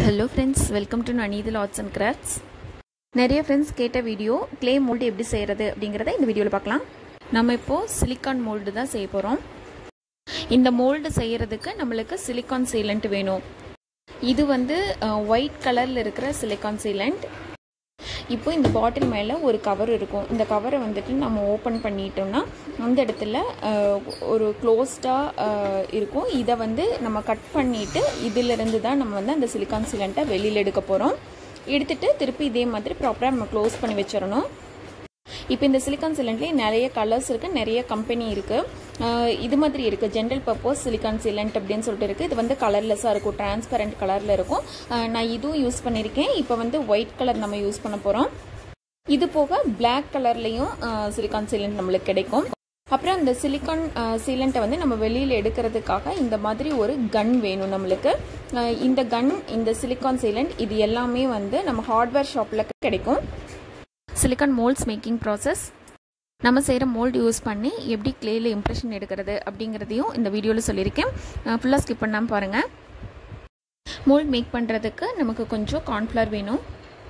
hello friends welcome to நனீதில் arts and crafts நிறைய friends கேட்ட வீடியோ க்ளே மோல்டு எப்படி செய்கிறது அப்படிங்கிறத இந்த வீடியோவில் பார்க்கலாம் நம்ம இப்போது சிலிக்கான் மோல்டு தான் செய்ய போகிறோம் இந்த மோல்டு செய்கிறதுக்கு நம்மளுக்கு சிலிக்கான் சீலண்ட் வேணும் இது வந்து ஒயிட் கலரில் இருக்கிற சிலிக்கான் சீலண்ட் இப்போ இந்த பாட்டில் மேலே ஒரு கவர் இருக்கும் இந்த கவரை வந்துட்டு நம்ம ஓப்பன் பண்ணிட்டோம்னா அந்த இடத்துல ஒரு க்ளோஸ்டாக இருக்கும் இதை வந்து நம்ம கட் பண்ணிவிட்டு இதிலிருந்து தான் நம்ம வந்து அந்த சிலிக்கான் சிலண்ட்டை வெளியில் எடுக்க போகிறோம் எடுத்துகிட்டு திருப்பி இதே மாதிரி ப்ராப்பராக நம்ம க்ளோஸ் பண்ணி வச்சிடணும் இப்போ இந்த சிலிக்கான் சிலண்ட்லேயே நிறைய கலர்ஸ் இருக்குது நிறைய கம்பெனி இருக்குது இது மாதிரி இருக்குது ஜென்ரல் பர்பஸ் சிலிக்கான் சிலண்ட் அப்படின்னு சொல்லிட்டு இருக்குது இது வந்து கலர்லெஸ்ஸாக இருக்கும் டிரான்ஸ்பரண்ட் கலரில் இருக்கும் நான் இதுவும் யூஸ் பண்ணியிருக்கேன் இப்போ வந்து ஒயிட் கலர் நம்ம யூஸ் பண்ண போகிறோம் இது போக பிளாக் கலர்லேயும் சிலிக்கான் சீலண்ட் நம்மளுக்கு கிடைக்கும் அப்புறம் இந்த சிலிக்கான் சீலண்ட்டை வந்து நம்ம வெளியில் எடுக்கிறதுக்காக இந்த மாதிரி ஒரு கன் வேணும் நம்மளுக்கு இந்த கன் இந்த சிலிக்கான் சீலண்ட் இது எல்லாமே வந்து நம்ம ஹார்ட்வேர் ஷாப்பில் கிடைக்கும் சிலிக்கான் மோல்ட்ஸ் மேக்கிங் ப்ராசஸ் நம்ம செய்கிற மோல்டு யூஸ் பண்ணி எப்படி கிளேயில் இம்ப்ரெஷன் எடுக்கிறது அப்படிங்கிறதையும் இந்த வீடியோவில் சொல்லியிருக்கேன் ஃபுல்லாக ஸ்கிப் பண்ணாமல் பாருங்கள் மோல்ட் மேக் பண்ணுறதுக்கு நமக்கு கொஞ்சம் கார்ன்ஃப்ளவர் வேணும்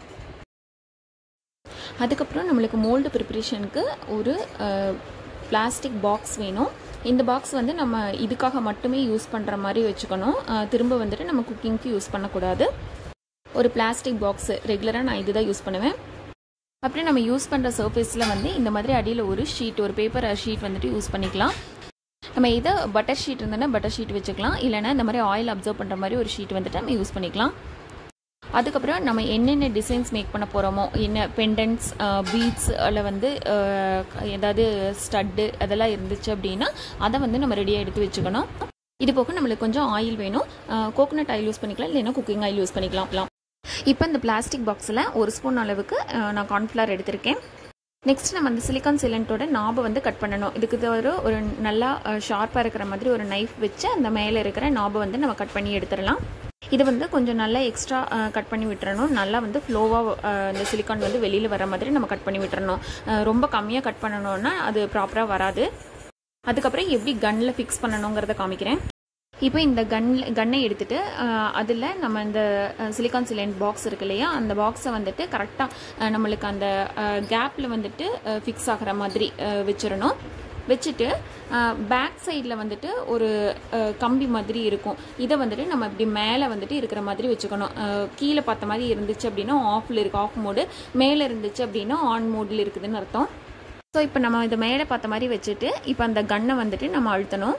அதுக்கப்புறம் நம்மளுக்கு மோல்டு ப்ரிப்ரேஷனுக்கு ஒரு பிளாஸ்டிக் பாக்ஸ் வேணும் இந்த பாக்ஸ் வந்து நம்ம இதுக்காக மட்டுமே யூஸ் பண்ணுற மாதிரி வச்சுக்கணும் திரும்ப வந்துட்டு நம்ம குக்கிங்க்கு யூஸ் பண்ணக்கூடாது ஒரு பிளாஸ்டிக் பாக்ஸு ரெகுலராக நான் இதுதான் யூஸ் பண்ணுவேன் அப்புறம் நம்ம யூஸ் பண்ணுற சர்ஃபேஸில் வந்து இந்த மாதிரி அடியில் ஒரு ஷீட் ஒரு பேப்பர் ஷீட் வந்துட்டு யூஸ் பண்ணிக்கலாம் நம்ம இதை பட்டர் ஷீட் இருந்தோன்னா பட்டர் ஷீட் வச்சுக்கலாம் இல்லைனா இந்த மாதிரி ஆயில் அப்சர்வ் பண்ணுற மாதிரி ஒரு ஷீட் வந்துட்டு நம்ம யூஸ் பண்ணிக்கலாம் அதுக்கப்புறம் நம்ம என்னென்ன டிசைன்ஸ் மேக் பண்ண போகிறோமோ என்ன பெண்டன்ட்ஸ் பீட்ஸ் அதில் வந்து ஏதாவது ஸ்டட்டு அதெல்லாம் இருந்துச்சு அப்படின்னா அதை வந்து நம்ம ரெடியாக எடுத்து வச்சுக்கணும் இது போக நம்மளுக்கு கொஞ்சம் ஆயில் வேணும் கோகோனட் ஆயில் யூஸ் பண்ணிக்கலாம் இல்லைன்னா குக்கிங் ஆயில் யூஸ் பண்ணிக்கலாம் இப்போ இந்த பிளாஸ்டிக் பாக்ஸில் ஒரு ஸ்பூன் அளவுக்கு நான் கார்ன்ஃப்ளவர் எடுத்திருக்கேன் நெக்ஸ்ட் நம்ம அந்த சிலிக்கான் சிலண்டோட நாபை வந்து கட் பண்ணணும் இதுக்கு ஒரு ஒரு நல்லா ஷார்ப்பாக இருக்கிற மாதிரி ஒரு நைஃப் வச்சு அந்த மேலே இருக்கிற நாபை வந்து நம்ம கட் பண்ணி எடுத்துடலாம் இது வந்து கொஞ்சம் நல்லா எக்ஸ்ட்ரா கட் பண்ணி விட்டுறணும் நல்லா வந்து ஃப்ளோவாக இந்த சிலிக்கான் வந்து வெளியில் வர மாதிரி நம்ம கட் பண்ணி விட்டுறணும் ரொம்ப கம்மியாக கட் பண்ணணும்னா அது ப்ராப்பராக வராது அதுக்கப்புறம் எப்படி கன்னில் ஃபிக்ஸ் பண்ணணுங்கிறத காமிக்கிறேன் இப்போ இந்த கன் கன்னை எடுத்துகிட்டு அதில் நம்ம இந்த சிலிக்கான் சிலிண்ட் பாக்ஸ் இருக்கு இல்லையா அந்த பாக்ஸை வந்துட்டு கரெக்டாக நம்மளுக்கு அந்த கேப்பில் வந்துட்டு ஃபிக்ஸ் ஆகிற மாதிரி வச்சிடணும் வச்சுட்டு பேக் சைடில் வந்துட்டு ஒரு கம்பி மாதிரி இருக்கும் இதை வந்துட்டு நம்ம இப்படி மேலே வந்துட்டு இருக்கிற மாதிரி வச்சுக்கணும் கீழே பார்த்த மாதிரி இருந்துச்சு அப்படின்னா ஆஃபில் இருக்குது ஆஃப் மோடு மேலே இருந்துச்சு அப்படின்னா ஆன் மோடில் இருக்குதுன்னு அர்த்தம் ஸோ இப்போ நம்ம இதை மேலே பார்த்த மாதிரி வச்சுட்டு இப்போ அந்த கன்னை வந்துட்டு நம்ம அழுத்தணும்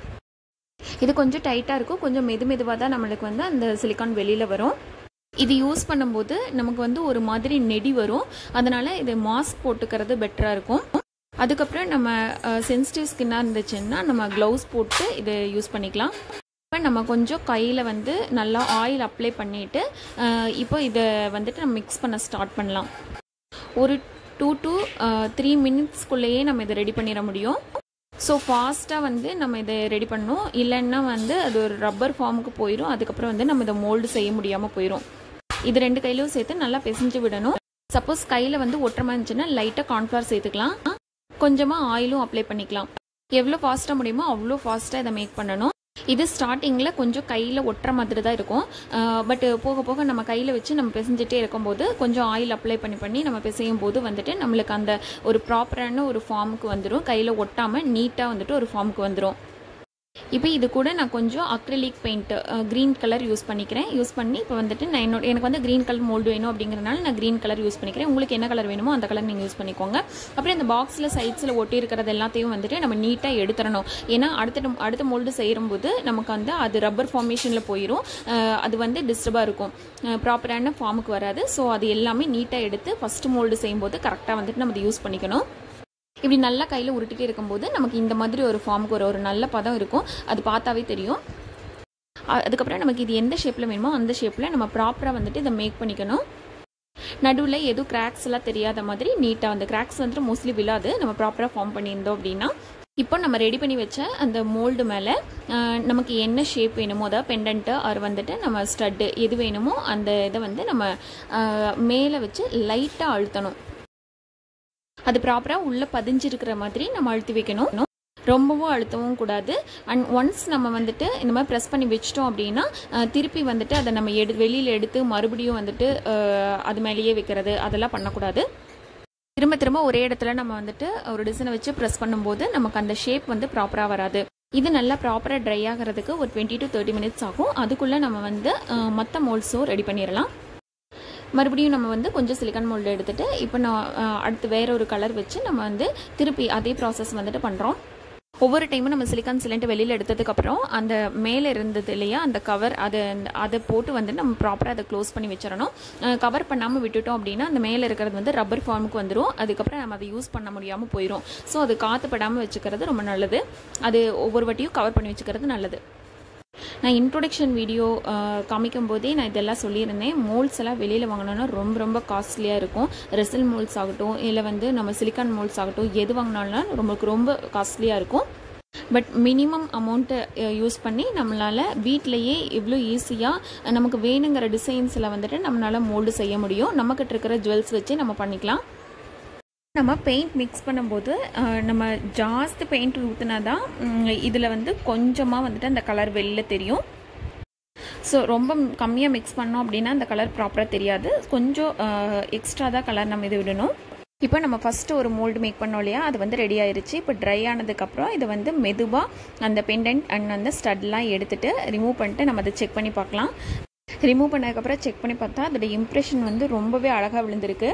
இது கொஞ்சம் டைட்டாக இருக்கும் கொஞ்சம் மெது மெதுவாக தான் நம்மளுக்கு வந்து அந்த சிலிக்கான் வெளியில் வரும் இது யூஸ் பண்ணும்போது நமக்கு வந்து ஒரு மாதிரி நெடி வரும் அதனால் இது மாஸ்க் போட்டுக்கிறது பெட்டராக இருக்கும் அதுக்கப்புறம் நம்ம சென்சிட்டிவ் ஸ்கின்னாக இருந்துச்சுன்னா நம்ம க்ளவுஸ் போட்டு இதை யூஸ் பண்ணிக்கலாம் இப்போ நம்ம கொஞ்சம் கையில் வந்து நல்லா ஆயில் அப்ளை பண்ணிவிட்டு இப்போ இதை வந்துட்டு நம்ம மிக்ஸ் பண்ண ஸ்டார்ட் பண்ணலாம் ஒரு டூ டு த்ரீ மினிட்ஸ்க்குள்ளேயே நம்ம இதை ரெடி பண்ணிட முடியும் ஸோ ஃபாஸ்ட்டாக வந்து நம்ம இதை ரெடி பண்ணணும் இல்லைன்னா வந்து அது ஒரு ரப்பர் ஃபார்முக்கு போயிடும் அதுக்கப்புறம் வந்து நம்ம இதை மோல்டு செய்ய முடியாமல் போயிடும் இது ரெண்டு கையிலும் சேர்த்து நல்லா பிசைஞ்சு விடணும் சப்போஸ் கையில் வந்து ஒட்டுறமா இருந்துச்சுன்னா லைட்டாக கார்ன்ஃப்ளவர் சேர்த்துக்கலாம் கொஞ்சமாக ஆயிலும் அப்ளை பண்ணிக்கலாம் எவ்வளோ ஃபாஸ்ட்டாக முடியுமோ அவ்வளோ ஃபாஸ்ட்டாக இதை மேக் பண்ணணும் இது ஸ்டார்டிங்கில் கொஞ்சம் கையில் ஒட்டுற மாதிரி தான் இருக்கும் பட் போக போக நம்ம கையில் வச்சு நம்ம பிசைஞ்சிட்டே இருக்கும்போது கொஞ்சம் ஆயில் அப்ளை பண்ணி பண்ணி நம்ம பிசையும் போது வந்துட்டு நம்மளுக்கு அந்த ஒரு ப்ராப்பரான ஒரு ஃபார்முக்கு வந்துடும் கையில் ஒட்டாமல் நீட்டாக வந்துட்டு ஒரு ஃபார்முக்கு வந்துடும் இப்போ இது கூட நான் கொஞ்சம் acrylic paint green colour use பண்ணிக்கிறேன் யூஸ் பண்ணி இப்போ வந்துட்டு நான் என்னோட எனக்கு வந்து க்ரீன் கலர் மோல்டு வேணும் அப்படிங்கிறனால நான் க்ரீன் கலர் யூஸ் பண்ணிக்கிறேன் உங்களுக்கு என்ன கலர் வேணுமோ அந்த கலர் நீங்கள் யூஸ் பண்ணிக்கோங்க அப்புறம் இந்த பாக்ஸில் சைட்ஸில் ஒட்டி இருக்கிறது எல்லாத்தையும் வந்துட்டு நம்ம நீட்டாக எடுத்துடணும் ஏன்னா அடுத்த அடுத்த மோல்டு செய்யும்போது நமக்கு வந்து அது ரப்பர் ஃபார்மேஷனில் போயிடும் அது வந்து டிஸ்டர்பாக இருக்கும் ப்ராப்பரான ஃபார்முக்கு வராது ஸோ அது எல்லாமே நீட்டாக எடுத்து ஃபஸ்ட்டு மோல்டு செய்யும்போது கரெக்டாக வந்துட்டு நம்ம அதை யூஸ் பண்ணிக்கணும் இப்படி நல்லா கையில் உருட்டிகிட்டே இருக்கும்போது நமக்கு இந்த மாதிரி ஒரு ஃபார்முக்கு ஒரு ஒரு நல்ல பதம் இருக்கும் அது பார்த்தாவே தெரியும் அதுக்கப்புறம் நமக்கு இது எந்த ஷேப்பில் வேணுமோ அந்த ஷேப்பில் நம்ம ப்ராப்பராக வந்துட்டு இதை மேக் பண்ணிக்கணும் நடுவில் எதுவும் கிராக்ஸ் எல்லாம் தெரியாத மாதிரி நீட்டாக அந்த கிராக்ஸ் வந்துட்டு மோஸ்ட்லி விழாது நம்ம ப்ராப்பராக ஃபார்ம் பண்ணியிருந்தோம் அப்படின்னா இப்போ நம்ம ரெடி பண்ணி வச்ச அந்த மோல்டு மேலே நமக்கு என்ன ஷேப் வேணுமோ அதாவது பெண்டன்ட்டு அது வந்துட்டு நம்ம ஸ்டட்டு எது வேணுமோ அந்த இதை வந்து நம்ம மேலே வச்சு லைட்டாக அழுத்தணும் அது ப்ராப்பராக உள்ளே பதிஞ்சிருக்கிற மாதிரி நம்ம அழுத்தி வைக்கணும் ரொம்பவும் அழுத்தவும் கூடாது அண்ட் ஒன்ஸ் நம்ம வந்துட்டு இந்த மாதிரி ப்ரெஸ் பண்ணி வச்சிட்டோம் அப்படின்னா அஹ், திருப்பி வந்துட்டு அதை நம்ம எடு வெளியில் எடுத்து மறுபடியும் வந்துட்டு அஹ், அது மேலேயே வைக்கிறது அதெல்லாம் பண்ணக்கூடாது திரும்ப திரும்ப ஒரே இடத்துல நம்ம வந்துட்டு ஒரு டிசைனை வச்சு ப்ரெஸ் பண்ணும்போது நமக்கு அந்த ஷேப் வந்து ப்ராப்பராக வராது இது நல்லா ப்ராப்பராக ட்ரை ஆகிறதுக்கு ஒரு டுவெண்ட்டி டு தேர்ட்டி மினிட்ஸ் ஆகும் அதுக்குள்ளே நம்ம வந்து அஹ், மொத்த மோல்ஸும் ரெடி பண்ணிடலாம் மறுபடியும் நம்ம வந்து கொஞ்சம் சிலிக்கான் மோல்டு எடுத்துட்டு இப்போ நான் அஹ், அடுத்து வேற ஒரு கலர் வச்சு நம்ம வந்து திருப்பி அதே ப்ராசஸ் வந்துட்டு பண்ணுறோம் ஒவ்வொரு டைமும் நம்ம சிலிக்கான் சிலிண்ட் வெளியில் எடுத்ததுக்கப்புறம் அந்த மேலே இருந்தது இல்லையா அந்த கவர் அதை அதை போட்டு வந்து நம்ம ப்ராப்பராக அதை க்ளோஸ் பண்ணி வச்சிடணும் கவர் பண்ணாமல் விட்டுட்டோம் அப்படின்னா அந்த மேலே இருக்கிறது வந்து ரப்பர் ஃபார்முக்கு வந்துடும் அதுக்கப்புறம் நம்ம அதை யூஸ் பண்ண முடியாமல் போயிடும் ஸோ அது காற்று படாமல் வச்சுக்கிறது ரொம்ப நல்லது அது ஒவ்வொரு வாட்டியும் கவர் பண்ணி வச்சுக்கிறது நல்லது நான் இன்ட்ரொடக்ஷன் வீடியோ காமிக்கும் போதே நான் இதெல்லாம் சொல்லியிருந்தேன் மோல்ஸ் எல்லாம் வெளியில் வாங்கினோன்னா ரொம்ப ரொம்ப காஸ்ட்லியாக இருக்கும் ரெசில் மோல்ஸ் ஆகட்டும் இல்லை வந்து நம்ம சிலிக்கான் மோல்ஸ் ஆகட்டும் எது வாங்கினாலும் நமக்கு ரொம்ப காஸ்ட்லியாக இருக்கும் பட் மினிமம் அமௌண்ட்டை யூஸ் பண்ணி நம்மளால் வீட்டிலையே இவ்வளோ ஈஸியாக நமக்கு வேணுங்கிற டிசைன்ஸில் வந்துட்டு நம்மளால் மோல்டு செய்ய முடியும் நம்மக்கிட்ட இருக்கிற ஜுவல்ஸ் வச்சு நம்ம பண்ணிக்கலாம் நம்ம பெயிண்ட் மிக்ஸ் பண்ணும்போது அஹ், நம்ம ஜாஸ்தி பெயிண்ட் ஊற்றினா தான் இதில் வந்து கொஞ்சமாக வந்துட்டு அந்த கலர் வெளியில் தெரியும் ஸோ ரொம்ப கம்மியாக மிக்ஸ் பண்ணோம் அப்படின்னா அந்த கலர் ப்ராப்பராக தெரியாது கொஞ்சம் எக்ஸ்ட்ரா தான் கலர் நம்ம இது விடணும் இப்போ நம்ம ஃபஸ்ட்டு ஒரு மோல்டு மேக் பண்ணோம் இல்லையா அது வந்து ரெடி ஆயிருச்சு இப்போ ட்ரை ஆனதுக்கப்புறம் இதை வந்து மெதுவாக அந்த பெண்டன்ட் அண்ட் அந்த ஸ்டட்லாம் எடுத்துட்டு ரிமூவ் பண்ணிட்டு நம்ம அதை செக் பண்ணி பார்க்கலாம் ரிமூவ் பண்ணதுக்கப்புறம் செக் பண்ணி பார்த்தா அதோட இம்ப்ரெஷன் வந்து ரொம்பவே அழகாக விழுந்திருக்கு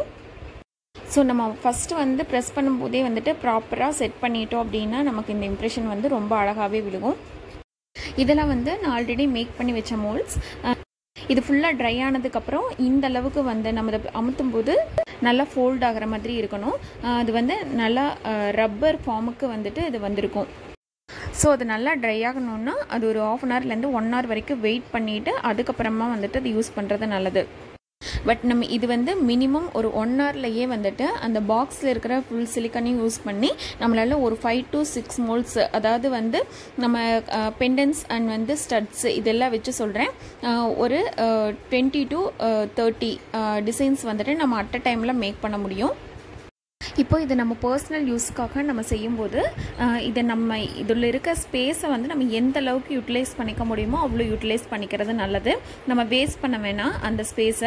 ஸோ நம்ம ஃபஸ்ட்டு வந்து ப்ரெஸ் பண்ணும்போதே வந்துட்டு ப்ராப்பராக செட் பண்ணிட்டோம் அப்படின்னா நமக்கு இந்த இம்ப்ரெஷன் வந்து ரொம்ப அழகாகவே விழுகும் இதெல்லாம் வந்து நான் ஆல்ரெடி மேக் பண்ணி வச்ச மோல்ஸ் இது ஃபுல்லாக ட்ரை ஆனதுக்கப்புறம் இந்த அளவுக்கு வந்து நம்ம இதை அமுத்தும் போது நல்லா ஃபோல்ட் ஆகிற மாதிரி இருக்கணும் அஹ் அது வந்து நல்லா ரப்பர் ஃபார்முக்கு வந்துட்டு இது வந்திருக்கும் ஸோ அது நல்லா ட்ரை ஆகணும்னா அது ஒரு ஆஃப் அன் ஹவர்லேருந்து ஒன் ஹவர் வரைக்கும் வெயிட் பண்ணிவிட்டு அதுக்கப்புறமா வந்துட்டு அது யூஸ் பண்ணுறது நல்லது பட் நம்ம இது வந்து மினிமம் ஒரு ஒன் ஹவர்லையே வந்துட்டு அந்த பாக்ஸில் இருக்கிற ஃபுல் சிலிக்கனையும் யூஸ் பண்ணி நம்மளால ஒரு ஃபைவ் டு சிக்ஸ் மோல்ஸ் அதாவது வந்து நம்ம பெண்டன்ஸ் அண்ட் வந்து ஸ்டட்ஸ் இதெல்லாம் வச்சு சொல்கிறேன் ஒரு டுவெண்ட்டி டு தேர்ட்டி டிசைன்ஸ் வந்துட்டு நம்ம அட் அ டைமில் மேக் பண்ண முடியும் இப்போ இது நம்ம பர்சனல் யூஸ்க்காக நம்ம செய்யும்போது அஹ், இதை நம்ம இதில் இருக்க ஸ்பேஸை வந்து நம்ம எந்த அளவுக்கு யூட்டிலைஸ் பண்ணிக்க முடியுமோ அவ்வளோ யூட்டிலைஸ் பண்ணிக்கிறது நல்லது நம்ம வேஸ்ட் பண்ண வேணாம் அந்த ஸ்பேஸை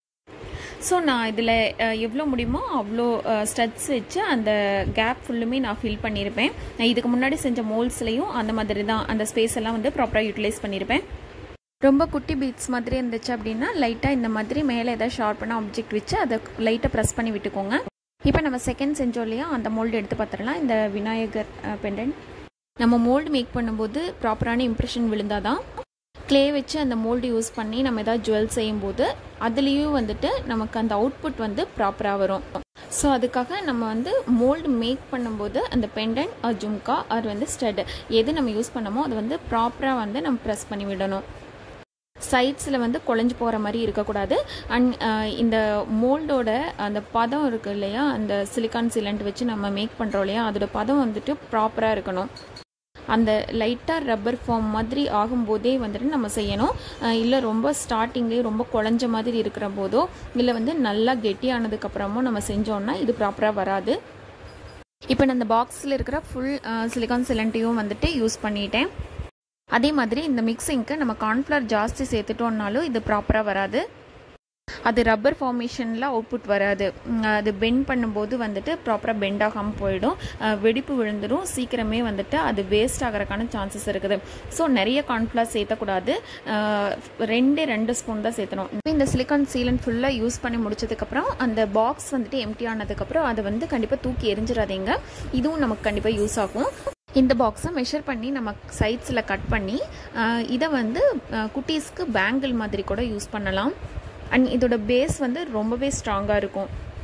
ஸோ நான் இதில் எவ்வளோ முடியுமோ அவ்வளோ ஸ்டட்ஸ் வச்சு அந்த கேப் ஃபுல்லுமே நான் ஃபில் பண்ணியிருப்பேன் நான் இதுக்கு முன்னாடி செஞ்ச மோல்ஸ்லேயும் அந்த மாதிரி தான் அந்த ஸ்பேஸ் எல்லாம் வந்து ப்ராப்பராக யூட்டிலைஸ் பண்ணியிருப்பேன் ரொம்ப குட்டி பீட்ஸ் மாதிரி இருந்துச்சு அப்படின்னா லைட்டாக இந்த மாதிரி மேலே ஏதாவது ஷார்ப்பான ஆப்ஜெக்ட் வச்சு அதை லைட்டாக ப்ரெஸ் பண்ணி விட்டுக்கோங்க இப்போ நம்ம செகண்ட் செஞ்சோம் இல்லையா அந்த மோல்டு எடுத்து பார்த்துடலாம் இந்த விநாயகர் பெண்டன்ட் நம்ம மோல்டு மேக் பண்ணும்போது ப்ராப்பரான இம்ப்ரெஷன் விழுந்தாதான் க்ளே வச்சு அந்த மோல்டு யூஸ் பண்ணி நம்ம ஏதாவது ஜுவல் செய்யும்போது அதுலேயும் வந்துட்டு நமக்கு அந்த அவுட்புட் வந்து ப்ராப்பராக வரும் ஸோ அதுக்காக நம்ம வந்து மோல்டு மேக் பண்ணும்போது அந்த பெண்டன்ட் ஆர் ஜும்கா ஆர் வந்து ஸ்டட் எது நம்ம யூஸ் பண்ணமோ அது வந்து ப்ராப்பராக வந்து நம்ம ப்ரெஸ் பண்ணி விடணும் சைட்ஸில் வந்து குழஞ்சி போகிற மாதிரி இருக்கக்கூடாது அண்ட் இந்த மோல்டோட அந்த பதம் இருக்குது இல்லையா அந்த சிலிக்கான் சிலண்ட் வச்சு நம்ம மேக் பண்ணுறோம் இல்லையா அதோட பதம் வந்துட்டு ப்ராப்பராக இருக்கணும் அந்த லைட்டாக ரப்பர் ஃபார்ம் மாதிரி ஆகும்போதே வந்துட்டு நம்ம செய்யணும் இல்லை ரொம்ப ஸ்டார்டிங்லேயே ரொம்ப குழஞ்ச மாதிரி இருக்கிற போதோ இல்லை வந்து நல்லா கெட்டியானதுக்கப்புறமோ நம்ம செஞ்சோம்னா இது ப்ராப்பராக வராது இப்போ நான் இந்த பாக்ஸில் இருக்கிற ஃபுல் சிலிக்கான் சிலண்ட்டையும் வந்துட்டு யூஸ் பண்ணிட்டேன் அதே மாதிரி இந்த மிக்சிங்க்கு நம்ம கார்ன்ஃப்ளவர் ஜாஸ்தி சேர்த்துட்டோம்னாலும் இது ப்ராப்பராக வராது அது ரப்பர் ஃபார்மேஷனில் அவுட்புட் வராது உம், அது பெண்ட் பண்ணும்போது வந்துட்டு ப்ராப்பராக பெண்ட் ஆகாமல் போயிடும் அஹ், வெடிப்பு விழுந்துடும் சீக்கிரமே வந்துட்டு அது வேஸ்ட் ஆகிறதுக்கான சான்சஸ் இருக்குது ஸோ நிறைய கார்ன்ஃப்ளவர் சேர்த்தக்கூடாது அஹ், ரெண்டே ரெண்டு ஸ்பூன் தான் சேர்த்தணும் இப்போ இந்த சிலிக்கான் சீலன் ஃபுல்லாக யூஸ் பண்ணி முடிச்சதுக்கப்புறம் அந்த பாக்ஸ் வந்துட்டு எம்டி ஆனதுக்கப்புறம் அதை வந்து கண்டிப்பாக தூக்கி எரிஞ்சிடாதீங்க இதுவும் நமக்கு கண்டிப்பாக யூஸ் ஆகும் இந்த பாக்ஸை மெஷர் பண்ணி நம்ம சைட்ஸில் கட் பண்ணி அஹ், இதை வந்து அஹ், குட்டீஸ்க்கு பேங்கிள் மாதிரி கூட யூஸ் பண்ணலாம் அண்ட் இதோட பேஸ் வந்து ரொம்பவே ஸ்ட்ராங்காக இருக்கும்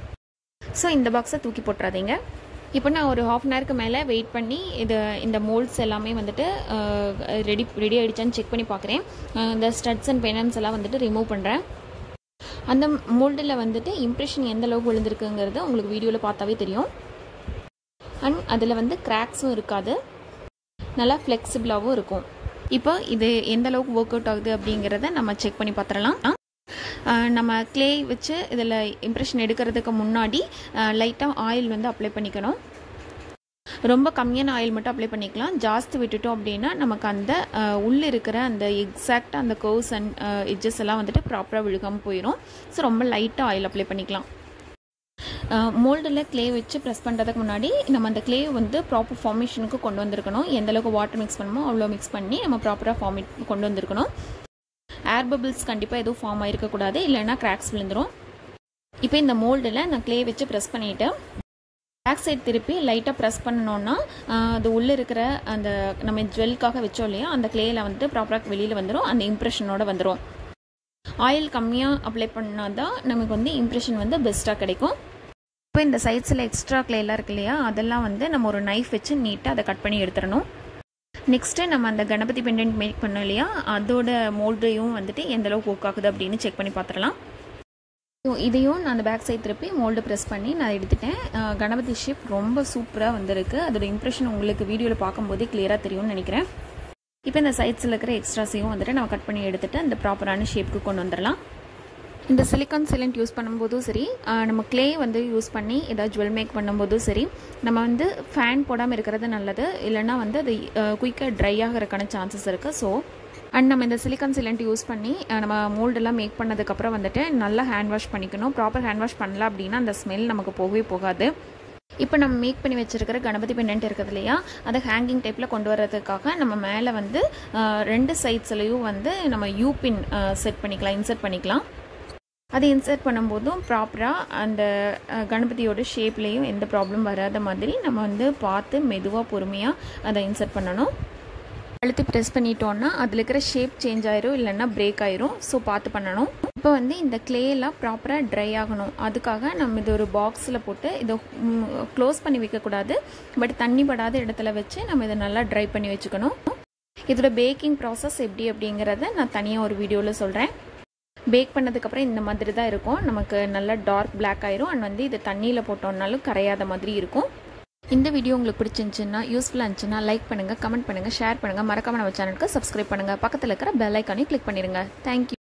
ஸோ இந்த பாக்ஸை தூக்கி போட்டுறாதீங்க இப்போ நான் ஒரு ஹாஃப் அன் ஹவருக்கு மேலே வெயிட் பண்ணி இது இந்த மோல்ட்ஸ் எல்லாமே வந்துட்டு ரெடி ரெடி ஆகிடுச்சான்னு செக் பண்ணி பார்க்குறேன் இந்த ஸ்டட்ஸ் அண்ட் பெனன்ஸ் எல்லாம் வந்துட்டு ரிமூவ் பண்ணுறேன் அந்த மோல்டில் வந்துட்டு இம்ப்ரெஷன் எந்த அளவுக்கு விழுந்திருக்குங்கிறது உங்களுக்கு வீடியோவில் பார்த்தாவே தெரியும் அண்ட் அதில் வந்து கிராக்ஸும் இருக்காது நல்லா ஃப்ளெக்சிபிளாகவும் இருக்கும் இப்போ இது எந்த அளவுக்கு ஒர்க் அவுட் ஆகுது அப்படிங்கிறத நம்ம செக் பண்ணி பார்த்துடலாம் அஹ் நம்ம க்ளே வச்சு இதில் இம்ப்ரெஷன் எடுக்கிறதுக்கு முன்னாடி லைட்டாக ஆயில் வந்து அப்ளை பண்ணிக்கணும் ரொம்ப கம்மியான ஆயில் மட்டும் அப்ளை பண்ணிக்கலாம் ஜாஸ்தி விட்டுட்டோம் அப்படின்னா நமக்கு அந்த உள்ளே இருக்கிற அந்த எக்ஸாக்டாக அந்த கர்வ்ஸ் அண்ட் எட்ஜஸ் எல்லாம் வந்துட்டு ப்ராப்பராக விழுகாமல் போயிடும் ஸோ ரொம்ப லைட்டாக ஆயில் அப்ளை பண்ணிக்கலாம் மோல்டில் க்ளே வச்சு ப்ரெஸ் பண்ணுறதுக்கு முன்னாடி நம்ம அந்த க்ளே வந்து ப்ராப்பர் ஃபார்மேஷனுக்கு கொண்டு வந்திருக்கணும் எந்த அளவுக்கு வாட்டர் மிக்ஸ் பண்ணுமோ அவ்வளோ மிக்ஸ் பண்ணி நம்ம ப்ராப்பராக ஃபார்மேட் கொண்டு வந்திருக்கணும் ஏர் பபிள்ஸ் கண்டிப்பாக எதுவும் ஃபார்ம் ஆகிருக்கக்கூடாது இல்லைன்னா கிராக்ஸ் விழுந்துடும் இப்போ இந்த மோல்டில் நான் க்ளே வச்சு ப்ரெஸ் பண்ணிவிட்டு பேக் சைட் திருப்பி லைட்டாக ப்ரெஸ் பண்ணணுன்னா அது உள்ளே இருக்கிற அந்த நம்ம ஜுவல்க்காக வச்சோம் இல்லையா அந்த க்ளேயில் வந்து ப்ராப்பராக வெளியில் வந்துடும் அந்த இம்ப்ரெஷனோட வந்துடும் ஆயில் கம்மியாக அப்ளை பண்ணால் தான் நமக்கு வந்து இம்ப்ரெஷன் வந்து பெஸ்ட்டாக கிடைக்கும் இப்போ இந்த சைட்ஸில் எக்ஸ்ட்ரா க்ளேலாம் இருக்கு இல்லையா அதெல்லாம் வந்து நம்ம ஒரு நைஃப் வச்சு நீட்டாக அதை கட் பண்ணி எடுத்துடணும் நெக்ஸ்ட்டு நம்ம அந்த கணபதி பெண்டன்ட் மேக் பண்ணோம் இல்லையா அதோட மோல்டையும் வந்துட்டு எந்தளவுக்கு ஒர்க் ஆகுது அப்படின்னு செக் பண்ணி பார்த்துடலாம் இதையும் நான் அந்த பேக் சைட் திருப்பி மோல்டு ப்ரெஸ் பண்ணி நான் எடுத்துட்டேன் கணபதி ஷேப் ரொம்ப சூப்பராக வந்திருக்கு அதோட இம்ப்ரெஷன் உங்களுக்கு வீடியோவில் பார்க்கும்போதே கிளியராக தெரியும்னு நினைக்கிறேன் இப்போ இந்த சைட்ஸில் இருக்கிற எக்ஸ்ட்ராஸையும் வந்துட்டு நம்ம கட் பண்ணி எடுத்துகிட்டு அந்த ப்ராப்பரான ஷேப்புக்கு கொண்டு வந்துடலாம் இந்த சிலிக்கான் சிலண்ட் யூஸ் பண்ணும்போதும் சரி நம்ம க்ளே வந்து யூஸ் பண்ணி ஏதாவது ஜுவல் மேக் பண்ணும்போதும் சரி நம்ம வந்து ஃபேன் போடாமல் இருக்கிறது நல்லது இல்லைன்னா வந்து அது குயிக்காக ட்ரை ஆகிறதுக்கான சான்சஸ் இருக்குது ஸோ அண்ட் நம்ம இந்த சிலிக்கான் சிலண்ட் யூஸ் பண்ணி நம்ம மோல்டெல்லாம் மேக் பண்ணதுக்கப்புறம் வந்துட்டு நல்லா ஹேண்ட் வாஷ் பண்ணிக்கணும் ப்ராப்பர் ஹேண்ட் வாஷ் பண்ணல அப்படின்னா அந்த ஸ்மெல் நமக்கு போகவே போகாது இப்போ நம்ம மேக் பண்ணி வச்சுருக்கிற கணபதி பெண்டன்ட் இருக்குது இல்லையா அதை ஹேங்கிங் டைப்பில் கொண்டு வர்றதுக்காக நம்ம மேலே வந்து ரெண்டு சைட்ஸ்லையும் வந்து நம்ம யூ பின் செட் பண்ணிக்கலாம் இன்சர்ட் பண்ணிக்கலாம் அதை இன்சர்ட் பண்ணும்போதும் ப்ராப்பராக அந்த கணபதியோட ஷேப்லேயும் எந்த ப்ராப்ளம் வராத மாதிரி நம்ம வந்து பார்த்து மெதுவாக பொறுமையாக அதை இன்சர்ட் பண்ணணும் அழுத்தி ப்ரெஸ் பண்ணிட்டோன்னா அதில் இருக்கிற ஷேப் சேஞ்ச் ஆயிரும் இல்லைன்னா பிரேக் ஆயிரும் ஸோ பார்த்து பண்ணணும் இப்போ வந்து இந்த கிளேலாம் ப்ராப்பராக ட்ரை ஆகணும் அதுக்காக நம்ம இது ஒரு பாக்ஸில் போட்டு இதை க்ளோஸ் பண்ணி வைக்கக்கூடாது பட் தண்ணி படாத இடத்துல வச்சு நம்ம இதை நல்லா ட்ரை பண்ணி வச்சுக்கணும் இதோட பேக்கிங் ப்ராசஸ் எப்படி அப்படிங்கிறத நான் தனியாக ஒரு வீடியோவில் சொல்கிறேன் பேக் பண்ணதுக்கப்புறம் இந்த மாதிரி தான் இருக்கும் நமக்கு நல்லா டார்க் பிளாக் ஆயிரும் அண்ட் வந்து இது தண்ணியில் போட்டோம்னாலும் கரையாத மாதிரி இருக்கும் இந்த வீடியோ உங்களுக்கு பிடிச்சிருந்துச்சுன்னா யூஸ்ஃபுல்லாக இருந்துச்சுன்னா லைக் பண்ணுங்கள் கமெண்ட் பண்ணுங்கள் ஷேர் பண்ணுங்கள் மறக்காம நம்ம சேனலுக்கு சப்ஸ்கிரைப் பண்ணுங்கள் பக்கத்தில் இருக்கிற பெல் ஐக்கானையும் கிளிக் பண்ணிடுங்க தேங்க்யூ